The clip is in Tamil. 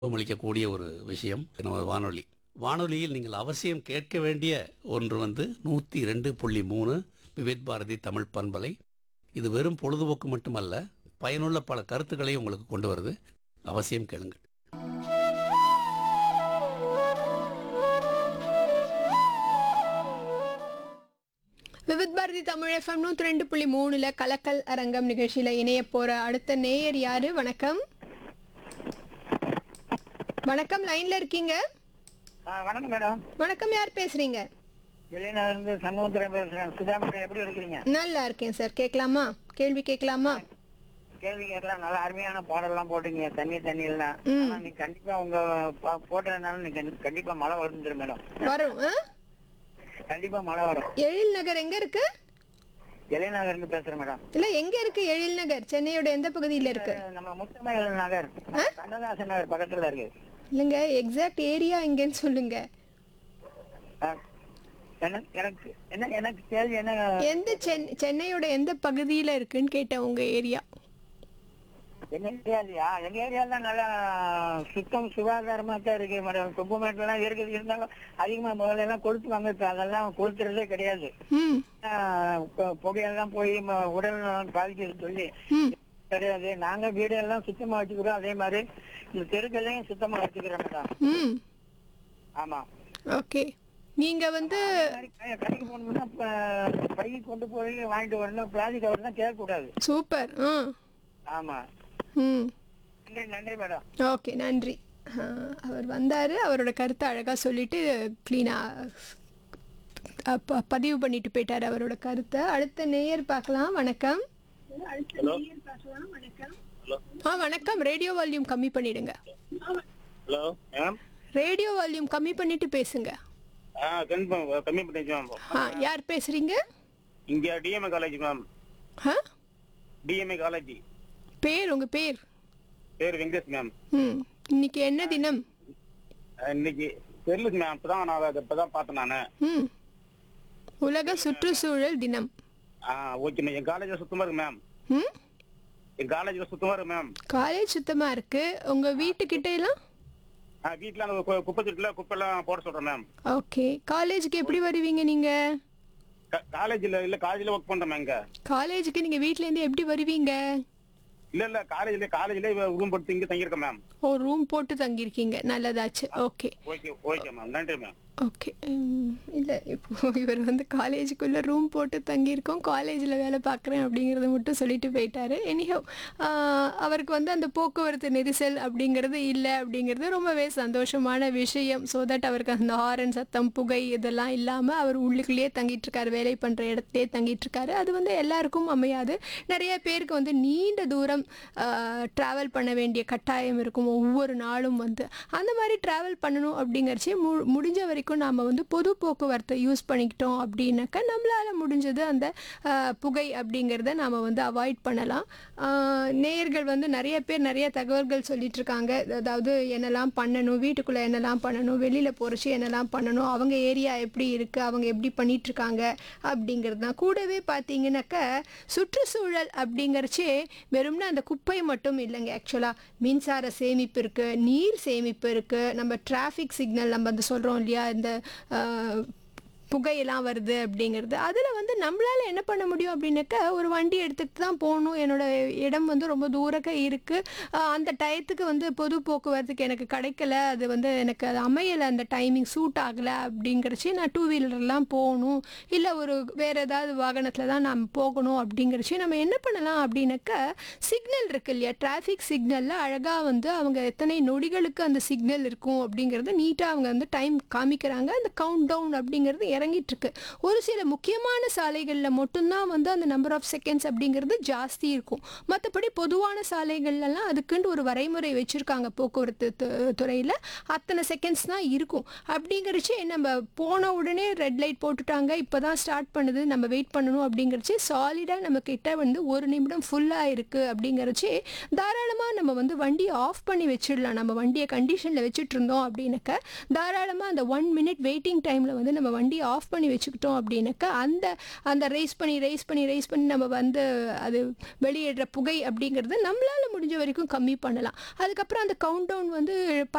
அளிக்கக்கூடிய ஒரு விஷயம் நம்ம வானொலி வானொலியில் நீங்கள் அவசியம் கேட்க வேண்டிய ஒன்று வந்து நூற்றி ரெண்டு புள்ளி மூணு விவேத் பாரதி தமிழ் பண்பலை இது வெறும் பொழுதுபோக்கு மட்டுமல்ல பயனுள்ள பல கருத்துக்களையும் உங்களுக்கு கொண்டு வருது அவசியம் கேளுங்கள் விவித் பாரதி தமிழ் எஃப்எம் நூற்றி ரெண்டு புள்ளி மூணுல கலக்கல் அரங்கம் நிகழ்ச்சியில இணைய போற அடுத்த நேயர் யாரு வணக்கம் வணக்கம் லைன்ல இருக்கீங்க ஆ, வணக்கம் மேடம் வணக்கம் யார் பேசுறீங்க வெளிநாடு இருந்து சண்முகத்துறை பேசுறேன் சுதா மேடம் எப்படி இருக்கிறீங்க நல்லா இருக்கேன் சார் கேட்கலாமா கேள்வி கேட்கலாமா கேள்வி கேட்கலாம் நல்லா அருமையான பாடல்லாம் போட்டீங்க தண்ணி தண்ணி எல்லாம் ம். ஆனா நீ கண்டிப்பா உங்க பா- போட்டதுனால நீ கண்டி- கண்டிப்பா மழை வந்துடும் மேடம் வரும் ஆ? கண்டிப்பா மழை வரும் எழில் நகர் எங்க இருக்கு இளைநகர் இருந்து பேசுறேன் மேடம் இல்ல எங்க இருக்கு எழில் நகர் சென்னையோட எந்த பகுதியில இருக்கு நம்ம முத்தமயில் நகர் கண்ணதாசன் நகர் பக்கத்துல இருக்கு இல்லைங்க எக்ஸாக்ட் ஏரியா எங்கன்னு சொல்லுங்க ஆ, என்ன- எனக்கு என்ன எனக்கு கேள்வி என்ன எந்த சென்- சென்னையோட எந்த பகுதியில இருக்குன்னு கேட்டேன் உங்க ஏரியா எங்க ஏரியாலயா எங்க ஏரியால நல்லா சுத்தம் சுகாதாரமா தான் இருக்கு மேடம் குப்பமேட்டுல எல்லாம் இருக்குது இருந்தாலும் அதிகமா முதல்ல எல்லாம் கொளுத்துவாங்க இப்ப அதெல்லாம் கொளுத்துறதே கிடையாது ம் ஆஹ் பு- புகையெல்லாம் போய் ம- உடல் நலம் பாதிக்குது சொல்லி ம் கிடையாது நாங்க வீடெல்லாம் சுத்தமா வச்சுக்கிறோம் அதே மாதிரி இந்த தெருக்களையும் சுத்தமா வச்சுக்கிறோம் மேடம் ம் ஆமா ஓகே நீங்க வந்து அதே மாதிரி கடை- கடைக்கு போகணும்னா ப- பை கொண்டு போய் வாங்கிட்டு வரணும் பிளாஸ்டிக் கவர் தான் கேட்கக்கூடாது சூப்பர் ஆ ஆமா ம் நன்றி நன்றி மேடம் ஓகே நன்றி ஆ, அவர் வந்தார் அவரோட கருத்தை அழகாக சொல்லிட்டு க்ளீனாக பதிவு பண்ணிட்டு போயிட்டார் அவரோட கருத்தை அடுத்த நேயர் பார்க்கலாம் வணக்கம் ஆ வணக்கம் ரேடியோ வால்யூம் கம்மி பண்ணிடுங்க ஹலோ மேம் ரேடியோ வால்யூம் கம்மி பண்ணிட்டு பேசுங்க ஆ கன்ஃபார்ம் கம்மி பண்ணிச்சு மேம் ஆ யார் பேசுறீங்க இங்க டிஎம்ஏ காலேஜ் மேம் ஆ டிஎம்ஏ காலேஜ் பேர் உங்க பேர் பேர் வெங்கடேஷ் மேம் ம் இன்னைக்கு என்ன தினம் இன்னைக்கு தெரியல மேம் இப்பதான் நான் அதை இப்பதான் பார்த்தேன் நானு ம் உலக சுற்றுச்சூழல் தினம் ஆ ஓகே மேம் என் காலேஜ்ல சுத்தமா இருக்கு மேம் ம் என் காலேஜ்ல சுத்தமா இருக்கு மேம் காலேஜ் சுத்தமா இருக்கு உங்க வீட்டுக்கிட்ட எல்லாம் ஆ வீட்டுல அந்த கு- குப்பை தொட்டில குப்பை எல்லாம் போட சொல்றேன் மேம் ஓகே காலேஜுக்கு எப்படி வருவீங்க நீங்க காலேஜ்ல இல்ல காலேஜ்ல ஒர்க் பண்றேன் மேம் இங்க காலேஜுக்கு நீங்க வீட்ல இருந்து எப்படி வருவீங்க இல்ல இல்ல காலேஜ்ல காலேஜ்ல ரூம் போட்டு இங்க தங்கியிருக்கேன் மேம் ஓ ரூம் போட்டு தங்கியிருக்கீங்க நல்லதாச்சு ஓகே ஓகே ஓகே மேம் நன்றி மேம் ஓகே இல்லை இப்போ இவர் வந்து காலேஜுக்குள்ளே ரூம் போட்டு தங்கியிருக்கோம் காலேஜில் வேலை பார்க்குறேன் அப்படிங்கிறத மட்டும் சொல்லிட்டு போயிட்டாரு எனிஹோ அவருக்கு வந்து அந்த போக்குவரத்து நெரிசல் அப்படிங்கிறது இல்லை அப்படிங்கிறது ரொம்பவே சந்தோஷமான விஷயம் ஸோ தட் அவருக்கு அந்த ஹாரன் சத்தம் புகை இதெல்லாம் இல்லாமல் அவர் உள்ளுக்குள்ளேயே தங்கிட்டு இருக்காரு வேலை பண்ணுற இடத்துலேயே தங்கிட்டு இருக்காரு அது வந்து எல்லாருக்கும் அமையாது நிறைய பேருக்கு வந்து நீண்ட தூரம் ட்ராவல் பண்ண வேண்டிய கட்டாயம் இருக்கும் ஒவ்வொரு நாளும் வந்து அந்த மாதிரி ட்ராவல் பண்ணணும் அப்படிங்கிறச்சே மு முடிஞ்ச வரைக்கும் நாம் வந்து பொது போக்குவரத்தை யூஸ் பண்ணிக்கிட்டோம் அப்படின்னாக்கா நம்மளால் முடிஞ்சது அந்த ஆஹ், புகை அப்படிங்கிறத நாம் வந்து அவாய்ட் பண்ணலாம் ஆஹ், நேயர்கள் வந்து நிறைய பேர் நிறைய தகவல்கள் சொல்லிட்டு இருக்காங்க அதாவது என்னெல்லாம் பண்ணணும் வீட்டுக்குள்ளே என்னெல்லாம் பண்ணணும் வெளியில் போகிறச்சு என்னெல்லாம் பண்ணணும் அவங்க ஏரியா எப்படி இருக்குது அவங்க எப்படி பண்ணிட்டு இருக்காங்க அப்படிங்கிறது தான் கூடவே பார்த்தீங்கன்னாக்கா சுற்றுச்சூழல் அப்படிங்கிறச்சே வெறும்னா அந்த குப்பை மட்டும் இல்லைங்க ஆக்சுவலாக மின்சார சேமிப்பு இருக்குது நீர் சேமிப்பு இருக்குது நம்ம டிராஃபிக் சிக்னல் நம்ம வந்து சொல்கிறோம் இல்லையா இந்த ஆஹ், புகையெல்லாம் வருது அப்படிங்கிறது அதில் வந்து நம்மளால் என்ன பண்ண முடியும் அப்படின்னாக்கா ஒரு வண்டி எடுத்துகிட்டு தான் போகணும் என்னோட இடம் வந்து ரொம்ப தூரக்க இருக்குது அந்த டயத்துக்கு வந்து பொது போக்குவரத்துக்கு எனக்கு கிடைக்கல அது வந்து எனக்கு அது அமையலை அந்த டைமிங் சூட் ஆகலை அப்படிங்கிறச்சு நான் டூ வீலர்லாம் போகணும் இல்லை ஒரு வேறு ஏதாவது வாகனத்தில் தான் நாம் போகணும் அப்படிங்கிறச்சு நம்ம என்ன பண்ணலாம் அப்படின்னாக்கா சிக்னல் இருக்கு இல்லையா டிராஃபிக் சிக்னலில் அழகாக வந்து அவங்க எத்தனை நொடிகளுக்கு அந்த சிக்னல் இருக்கும் அப்படிங்கிறத நீட்டாக அவங்க வந்து டைம் காமிக்கிறாங்க அந்த கவுண்ட் டவுன் அப்படிங்கிறது இறங்கிட்டு இருக்கு ஒரு சில முக்கியமான சாலைகளில் மட்டும்தான் வந்து அந்த நம்பர் ஆஃப் செகண்ட்ஸ் அப்படிங்கிறது ஜாஸ்தி இருக்கும் மற்றபடி பொதுவான சாலைகள்லாம் அதுக்குன்ட்டு ஒரு வரைமுறை வச்சுருக்காங்க போக்குவரத்து து- துறையில் அத்தனை செகண்ட்ஸ் தான் இருக்கும் அப்படிங்கிறச்சு நம்ம போன உடனே ரெட் லைட் போட்டுட்டாங்க இப்போ தான் ஸ்டார்ட் பண்ணுது நம்ம வெயிட் பண்ணணும் அப்படிங்கிறச்சு சாலிடாக நம்ம கிட்ட வந்து ஒரு நிமிடம் ஃபுல்லாக இருக்குது அப்படிங்கிறச்சு தாராளமாக நம்ம வந்து வண்டியை ஆஃப் பண்ணி வச்சிடலாம் நம்ம வண்டியை கண்டிஷனில் வச்சுட்டு இருந்தோம் அப்படின்னாக்க தாராளமாக அந்த ஒன் மினிட் வெயிட்டிங் டைமில் வந்து நம்ம வண்டியை ஆஃப் பண்ணி வச்சுக்கிட்டோம் அப்படின்னாக்கா அந்த அந்த ரேஸ் பண்ணி ரேஸ் பண்ணி ரேஸ் பண்ணி நம்ம வந்து அது வெளியிடுற புகை அப்படிங்கிறது நம்மளால் முடிஞ்ச வரைக்கும் கம்மி பண்ணலாம் அதுக்கப்புறம் அந்த கவுண்ட் டவுன் வந்து